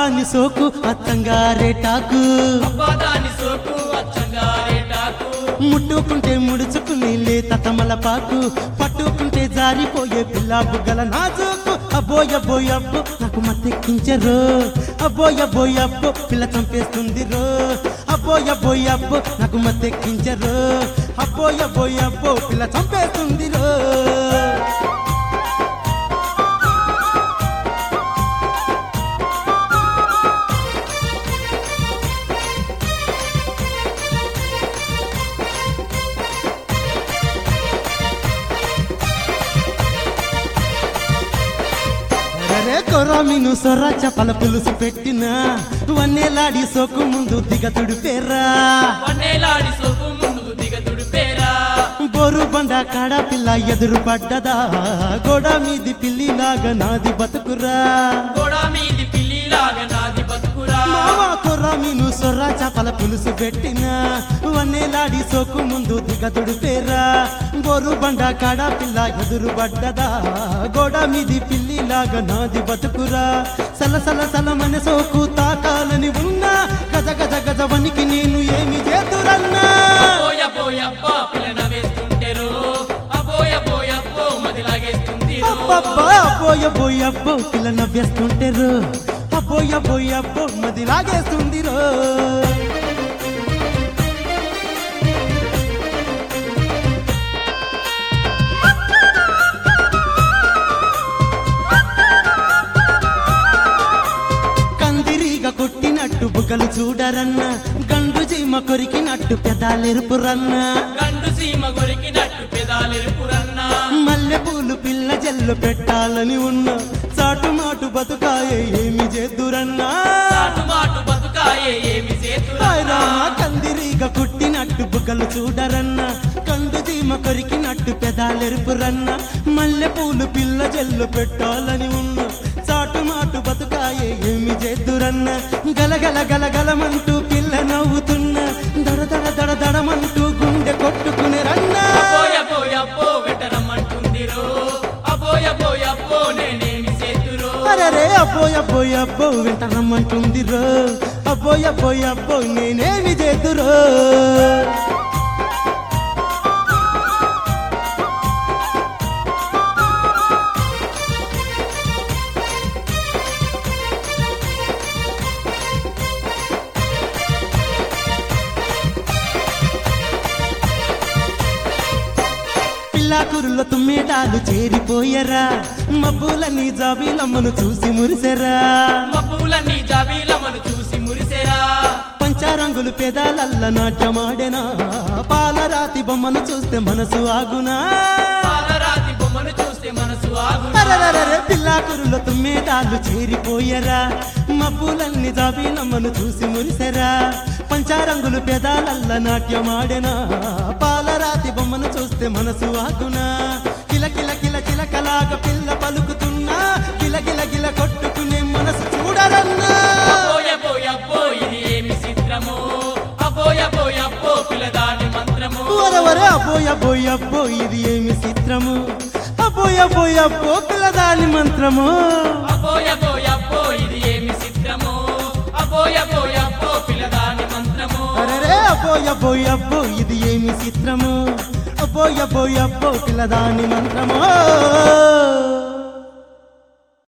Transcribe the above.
దాని సోకు అత్తంగారేటాకు అబ్బాదాని సోకు అచ్చంగా రేటాకు ముట్టుకుంటే ముడుచుకుని లేత తమలపాకు పట్టుకుంటే జారిపోయే పిల్ల బుగ్గల నాజుకు అబ్బోయబ్బోయబ్బో నాకు మత్తెక్కించరు అబ్బోయబ్బోయబ్బో పిల్ల చంపేస్తుంది రో అబ్బోయబ్బోయబ్బో నాకు మత్తెక్కించరు అబ్బోయబ్బోయబ్బో పిల్ల చంపేస్తుంది రో అరే కొరామిను సొర్ర చపల పులుసు పెట్టిన వన్నేలాడి సోకు ముందు దిగతుడు పేరా వన్నేలాడి సోకు ముందు దిగతుడు పేరా బోరు బండ కాడ పిల్ల ఎదురు పడ్డదా గోడ మీది పిల్లిలాగా నాది బతుకురా గోడ మీది పిల్లిలాగా నాది బతుకురా మావా కొరామిను సొర్ర చపల పులుసు పెట్టిన వన్నేలాడి సోకు ముందు దిగతుడు పేరా బోరు బండ కాడ పిల్ల ఎదురు పడ్డదా గోడ మీది పిల్లిలాగా నాది బతుకురా సల సల సలమని సోకు తాకాలని ఉన్నా గజ గజ గజ వనికి నేను ఏమి చేతురన్నా అబ్బోయ బోయప్ప పిల్లన వేస్తుంటేరు అబ్బోయ బోయప్పో మది లాగేస్తుంది రో. అబ్బబ్బా అబ్బోయ బోయబ్బో పిల్ల నవ్వేస్తుంటారు అబ్బోయ బోయబ్బో మది లాగేస్తుంది రో కందిరీగ కొట్టినట్టు బుగ్గలు చూడరన్న గండు చీమ కొరికినట్టు పెదాలెరుపురన్న గండు సీమ కొరికినట్టు పెదాలెరుపురన్నా మల్లె పూలు పిల్ల జల్లు పెట్టాలని ఉన్న చాటు మాటు బతుకాయే ఏమి చేద్దురన్నా చాటు మాటు బతుకాయే ఏమి సేతురా హాయ్ రామ కందిరీగ కుట్టినట్టు బుగ్గలు చూడరన్న కండు చీమ కొరికినట్టు పెదాలెరుపురన్న మల్లె పూలు పిల్ల జల్లు పెట్టాలని ఉన్న చాటు మాటు బతుకాయే ఏమి చేద్దురన్న గలగల గలగలమంటూ పిల్ల నవ్వుతున్న దడ దడ దడ దడమంటూ గుండె కొట్టుకుని రన్నా అబ్బోయ బోయప్పో వెటరమ్మంటుంది రో అబ్బోయ బోయప్పో నేనేమి సేతురో అరే అబ్బోయ్ అబ్బోయ్ అబ్బో వెంట రమ్మంటుంది రో అబ్బోయ్ అబ్బోయ్ అబ్బో నేనేమి చేద్దురో పిల్లాకురులో తుమ్మేటాలు చేరిపోయరా మబ్బులని జాబీలమ్మను చూసి మురిసెరా మబ్బులన్నీ జాబీలమను చూసి మురిసెరా పంచరంగులు పెదాలల్ల నాట్యమాడెనా పాలరాతి బొమ్మను చూస్తే మనసు ఆగునా పాలరాతి బొమ్మను చూస్తే మనసు ఆగు అరరరరే పిల్లాకురులో తుమ్మేటాలు చేరిపోయరా మబ్బులన్నీ జాబీలమ్మను చూసి మురిసెరా పంచారంగులు పెదాలల్ల నాట్యమాడెనా పాలరాతి బొమ్మను చూస్తే మనసు ఆగునా కిల కిల కిల కిలకలాగా పిల్ల పలుకుతున్నా కిల కిల కిల కొట్టుకునే మనసు చూడరన్నా అబ్బోయ బోయప్పో ఇది ఏమి చిత్రమో అబ్బోయ బోయప్పో పిల్లదాని మంత్రము వరవరే అబ్బోయ్ అబ్బోయ్ అబ్బో ఇది ఏమి చిత్రము అబ్బోయ్ అబ్బోయ్ అబ్బో పిల్లదాని మంత్రము అబ్బోయ బోయప్పో ఇది ఏమి చిత్రమో అబ్బోయ బోయప్పో పిల్లదాని మంత్రము అరరే అబ్బోయ్ అబ్బోయ్ అబ్బో ఇది ఏమి చిత్రము అబ్బోయ్ అబ్బోయ్ అబ్బో పిల్లదాని మంత్రము